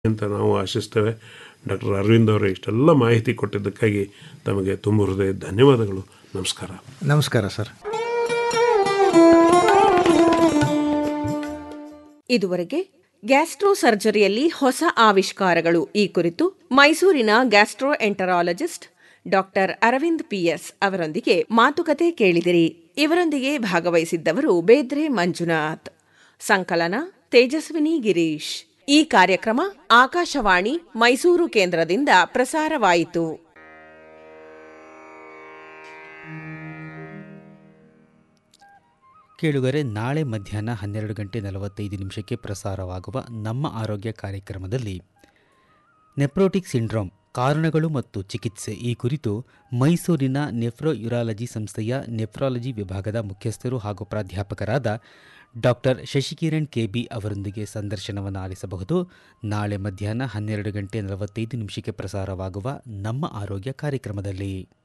ಅಂತ ನಾವು ಆಶಿಸ್ತೇವೆ ಡಾಕ್ಟರ್ ಅರವಿಂದ್ ಅವರೇ ಇಷ್ಟೆಲ್ಲ ಮಾಹಿತಿ ಕೊಟ್ಟಿದ್ದಕ್ಕಾಗಿ ತಮಗೆ ತುಂಬ ಹೃದಯ ಧನ್ಯವಾದಗಳು ನಮಸ್ಕಾರ ನಮಸ್ಕಾರ ಸರ್ ಇದುವರೆಗೆ ಗ್ಯಾಸ್ಟ್ರೋ ಸರ್ಜರಿಯಲ್ಲಿ ಹೊಸ ಆವಿಷ್ಕಾರಗಳು ಈ ಕುರಿತು ಮೈಸೂರಿನ gastroenterologist doctor Aravind PS ಅವರೊಂದಿಗೆ ಮಾತುಕತೆ ಕೇಳಿದಿರಿ ಇವರೊಂದಿಗೆ ಭಾಗವಹಿಸಿದ್ದವರು ಬೇದ್ರೆ ಮಂಜುನಾಥ್ ಸಂಕಲನ ತೇಜಸ್ವಿನಿ ಗಿರೀಶ್ ಈ ಕಾರ್ಯಕ್ರಮ ಆಕಾಶವಾಣಿ ಮೈಸೂರು ಕೇಂದ್ರದಿಂದ ಪ್ರಸಾರವಾಯಿತು ಕೇಳುಗರೆ ನಾಳೆ ಮಧ್ಯಾಹ್ನ ಹನ್ನೆರಡು ಗಂಟೆ ನಲವತ್ತೈದು ನಿಮಿಷಕ್ಕೆ ಪ್ರಸಾರವಾಗುವ ನಮ್ಮ ಆರೋಗ್ಯ ಕಾರ್ಯಕ್ರಮದಲ್ಲಿ ನೆಪ್ರೋಟಿಕ್ ಸಿಂಡ್ರೋಮ್ ಕಾರಣಗಳು ಮತ್ತು ಚಿಕಿತ್ಸೆ ಈ ಕುರಿತು ಮೈಸೂರಿನ ನೆಫ್ರೋಯುರಾಲಜಿ ಸಂಸ್ಥೆಯ ನೆಫ್ರಾಲಜಿ ವಿಭಾಗದ ಮುಖ್ಯಸ್ಥರು ಹಾಗೂ ಪ್ರಾಧ್ಯಾಪಕರಾದ ಡಾಕ್ಟರ್ ಶಶಿಕಿರಣ್ ಕೆಬಿ ಅವರೊಂದಿಗೆ ಸಂದರ್ಶನವನ್ನು ಆಲಿಸಬಹುದು ನಾಳೆ ಮಧ್ಯಾಹ್ನ ಹನ್ನೆರಡು ಗಂಟೆ ನಲವತ್ತೈದು ನಿಮಿಷಕ್ಕೆ ಪ್ರಸಾರವಾಗುವ ನಮ್ಮ ಆರೋಗ್ಯ ಕಾರ್ಯಕ್ರಮದಲ್ಲಿ